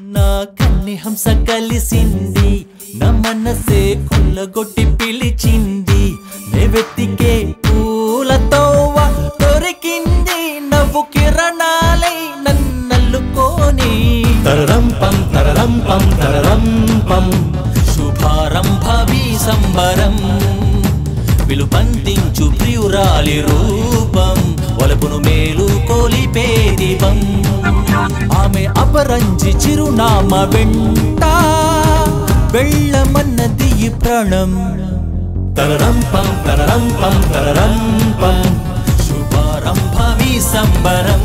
నా కన్ని హంస కలిసింది నా మనసే కొల్లగొట్టి పిలిచింది నే వెతికే పూలతోవ దొరికింది నవ్వు కిరణాలై నన్నల్లుకోని తరరం పం తరరం పం తరరం పం శుభారంభవి సంబరం విలుపంతించు ప్రియురాలి రూపం వలపును మేలు కోలిపే దీపం ఆమె అపరంజి చిరునామ వెంట వెళ్ళమన్నది ఈ ప్రాణం తరరం పం తరరం పం తరరం పం శుభారంభవి సంబరం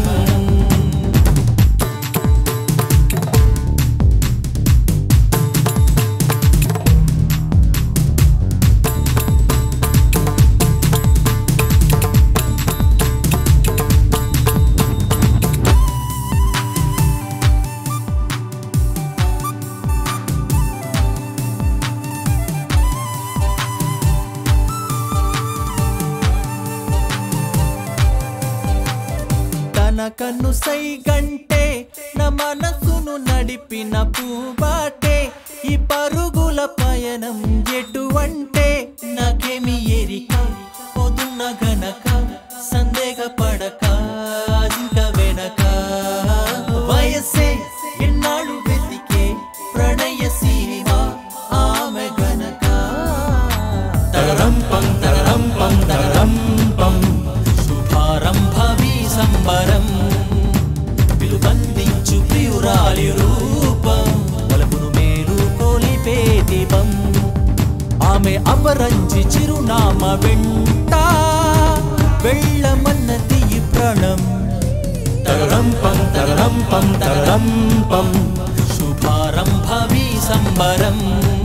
తన కన్ను సైగంటే నా మనసును నడిపిన పూబాటే ఈ పరుగుల పయనం ఎటువంటి నాకేమి ఎరిక పొదున్న గనక సందేహ పడక ఇంక వెనక వయసే ఎన్నాళ్ళు వెతికే ప్రణయ సీమ ఆమె గనక తరరం పం తరరం పం తరరం పం శుభారంభవి సంబరం పిలుబందించు ప్రియురాలి రూపం వలపును మేలు కోలిపే దీపం ఆమె అపరంజి చిరునామ వెంట వెళ్ళమన్నది ఈ ప్రాణం తరరం పం తరరం పం తరరం పం శుభారంభవి సంబరం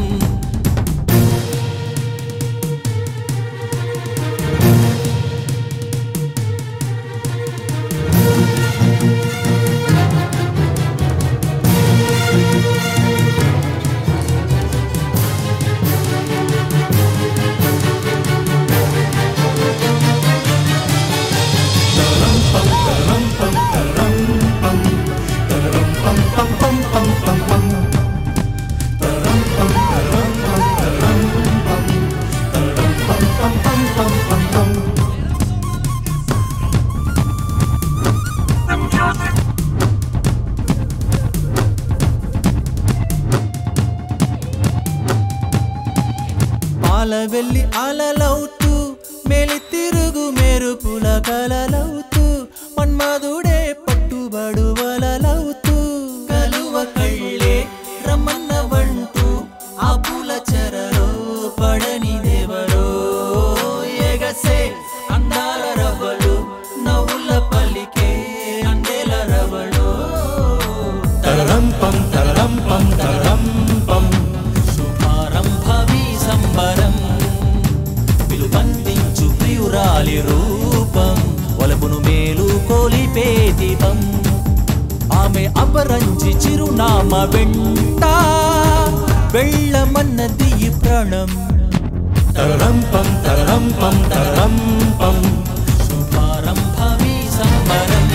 పాల వెళ్ళి అలలవుతూ మెలి తిరుగు మెరుపుల కలలవుతూ మన్మధుడే పట్టుబడు వలలవుతూ కలువ కళ్ళే రమ్మన్న వంటూ ఆ పూల చెరలో పడని దేవరో ఎగసే అందాల రవ్వలు నవ్వుల పల్లికే అందేల రవళో తరరం పం తరరం పం తరరం పం శుభారంభవి సంబరం పిలుబందించు ప్రియురాలి రూపం వలపును మేలు కోలిపే దీపం ఆమె అపరంజి చిరునామ వెంట వెళ్ళమన్నది ఈ ప్రాణం తరరం పం తరరం పం తరరం పం శుభారంభవి సంబరం